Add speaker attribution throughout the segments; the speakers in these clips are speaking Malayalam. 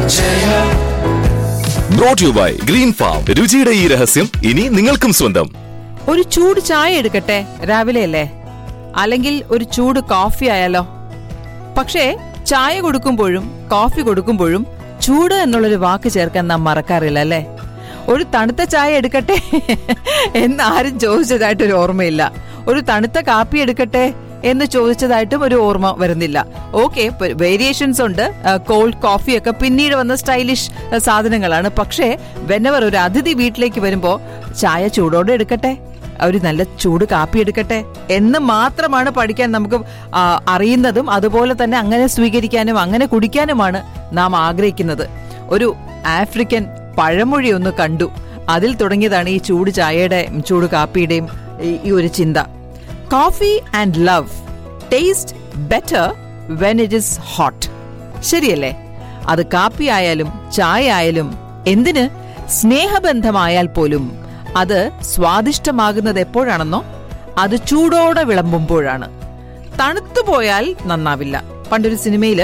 Speaker 1: Jaya.
Speaker 2: Brought you by Green Farm രുചിയുടെ ഈ രഹസ്യം ഇനി നിങ്ങൾക്കും സ്വന്തം
Speaker 3: ഒരു ചൂട് ചായ എടുക്കട്ടെ രാവിലെ അല്ലേ അല്ലെങ്കിൽ ഒരു ചൂട് കോഫി ആയാലോ പക്ഷേ ചായ കൊടുക്കുമ്പോഴും കോഫി കൊടുക്കുമ്പോഴും ചൂട് എന്നുള്ളൊരു വാക്ക് ചേർക്കാൻ നാം മറക്കാറില്ല അല്ലേ ഒരു തണുത്ത ചായ എടുക്കട്ടെ എന്ന് ആരും ചോദിച്ചതായിട്ടൊരു ഓർമ്മയില്ല ഒരു തണുത്ത കാപ്പി എടുക്കട്ടെ എന്ന് ചോദിച്ചതായിട്ടും ഒരു ഓർമ്മ വരുന്നില്ല ഓക്കെ വേരിയേഷൻസ് ഉണ്ട് കോൾഡ് കോഫി ഒക്കെ പിന്നീട് വന്ന സ്റ്റൈലിഷ് സാധനങ്ങളാണ് പക്ഷേ വെനവർ ഒരു അതിഥി വീട്ടിലേക്ക് വരുമ്പോ ചായ ചൂടോടെ എടുക്കട്ടെ ഒരു നല്ല ചൂട് കാപ്പി എടുക്കട്ടെ എന്ന് മാത്രമാണ് പഠിക്കാൻ നമുക്ക് ആ, അറിയുന്നതും അതുപോലെ തന്നെ അങ്ങനെ സ്വീകരിക്കാനും അങ്ങനെ കുടിക്കാനുമാണ് നാം ആഗ്രഹിക്കുന്നത് ഒരു ആഫ്രിക്കൻ പഴമൊഴി ഒന്ന് കണ്ടു അതിൽ തുടങ്ങിയതാണ് ഈ ചൂട് ചായയുടെയും ചൂട് കാപ്പിയുടെയും ഈ- ഈ ഒരു ചിന്ത coffee and love taste better when it is hot ശരിയല്ലേ അത് കാപ്പി ആയാലും ചായ ആയാലും എന്തിന് സ്നേഹബന്ധമായാൽ പോലും അത് സ്വാദിഷ്ടമാകുന്നത് എപ്പോഴാണെന്നോ അത് ചൂടോടെ വിളമ്പുമ്പോഴാണ് തണുത്തു പോയാൽ നന്നാവില്ല പണ്ടൊരു സിനിമയില്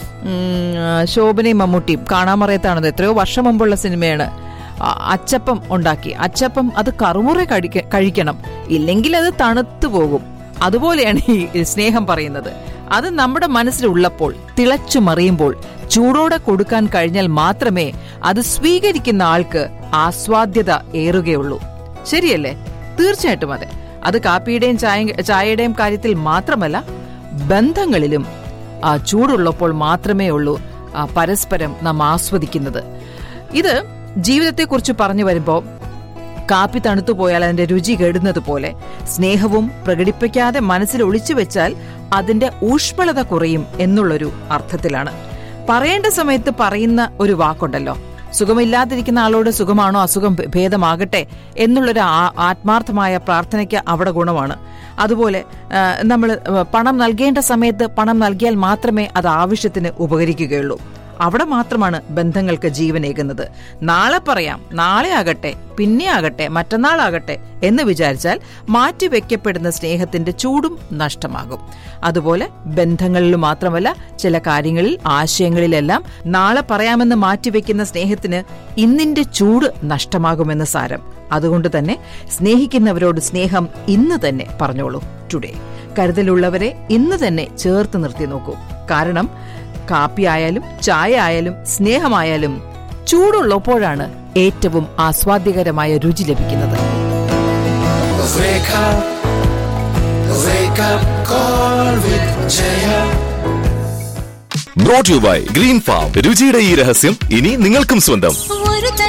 Speaker 3: ഉം, ശോഭനയും മമ്മൂട്ടിയും കാണാമറയത്താണത് എത്രയോ വർഷം മുമ്പുള്ള സിനിമയാണ് അ- അച്ചപ്പം ഉണ്ടാക്കി അച്ചപ്പം അത് കറുമുറെ കഴിക്ക- കഴിക്കണം ഇല്ലെങ്കിൽ അത് തണുത്തു പോകും അതുപോലെയാണ് ഈ സ്നേഹം പറയുന്നത് അത് നമ്മുടെ മനസ്സിലുള്ളപ്പോൾ തിളച്ചു മറിയുമ്പോൾ ചൂടോടെ കൊടുക്കാൻ കഴിഞ്ഞാൽ മാത്രമേ അത് സ്വീകരിക്കുന്ന ആൾക്ക് ആസ്വാദ്യത ഏറുകയുള്ളൂ ശരിയല്ലേ തീർച്ചയായിട്ടും അതെ അത് കാപ്പിയുടെയും ചായ ചായയുടെയും കാര്യത്തിൽ മാത്രമല്ല ബന്ധങ്ങളിലും ആ ചൂടുള്ളപ്പോൾ മാത്രമേ ഉള്ളൂ ആ പരസ്പരം നാം ആസ്വദിക്കുന്നത് ഇത് ജീവിതത്തെക്കുറിച്ച് പറഞ്ഞു വരുമ്പോൾ കാപ്പി തണുത്തു പോയാൽ അതിന്റെ രുചി കെടുന്നത് പോലെ സ്നേഹവും പ്രകടിപ്പിക്കാതെ മനസ്സിൽ ഒളിച്ചു വെച്ചാൽ അതിന്റെ ഊഷ്മളത കുറയും എന്നുള്ളൊരു അർത്ഥത്തിലാണ് പറയേണ്ട സമയത്ത് പറയുന്ന ഒരു വാക്കുണ്ടല്ലോ സുഖമില്ലാതിരിക്കുന്ന ആളോട് സുഖമാണോ അസുഖം ഭേ- ഭേദമാകട്ടെ എന്നുള്ളൊരു ആ- ആത്മാർത്ഥമായ പ്രാർത്ഥനയ്ക്ക് അവിടെ ഗുണമാണ് അതുപോലെ നമ്മൾ പണം നൽകേണ്ട സമയത്ത് പണം നൽകിയാൽ മാത്രമേ അത് ആവശ്യത്തിന് ഉപകരിക്കുകയുള്ളൂ അവിടെ മാത്രമാണ് ബന്ധങ്ങൾക്ക് ജീവനേകുന്നത് നാളെ പറയാം നാളെ ആകട്ടെ പിന്നെ ആകട്ടെ മറ്റന്നാളാകട്ടെ എന്ന് വിചാരിച്ചാൽ മാറ്റിവെക്കപ്പെടുന്ന സ്നേഹത്തിന്റെ ചൂടും നഷ്ടമാകും അതുപോലെ ബന്ധങ്ങളിൽ മാത്രമല്ല ചില കാര്യങ്ങളിൽ ആശയങ്ങളിലെല്ലാം നാളെ പറയാമെന്ന് മാറ്റിവെക്കുന്ന സ്നേഹത്തിന് ഇന്നിന്റെ ചൂട് നഷ്ടമാകുമെന്ന് സാരം അതുകൊണ്ട് തന്നെ സ്നേഹിക്കുന്നവരോട് സ്നേഹം ഇന്ന് തന്നെ പറഞ്ഞോളൂ ടുഡേ കരുതലുള്ളവരെ ഇന്ന് തന്നെ ചേർത്ത് നിർത്തി നോക്കൂ കാരണം കാപ്പി ആയാലും ചായ ആയാലും സ്നേഹമായാലും ചൂടുള്ളപ്പോഴാണ് ഏറ്റവും ആസ്വാദ്യകരമായ രുചി ലഭിക്കുന്നത്
Speaker 1: Wake up, wake up, call with Jaya.
Speaker 2: Brought you by Green Farm രുചിയുടെ ഈ രഹസ്യം ഇനി നിങ്ങൾക്കും സ്വന്തം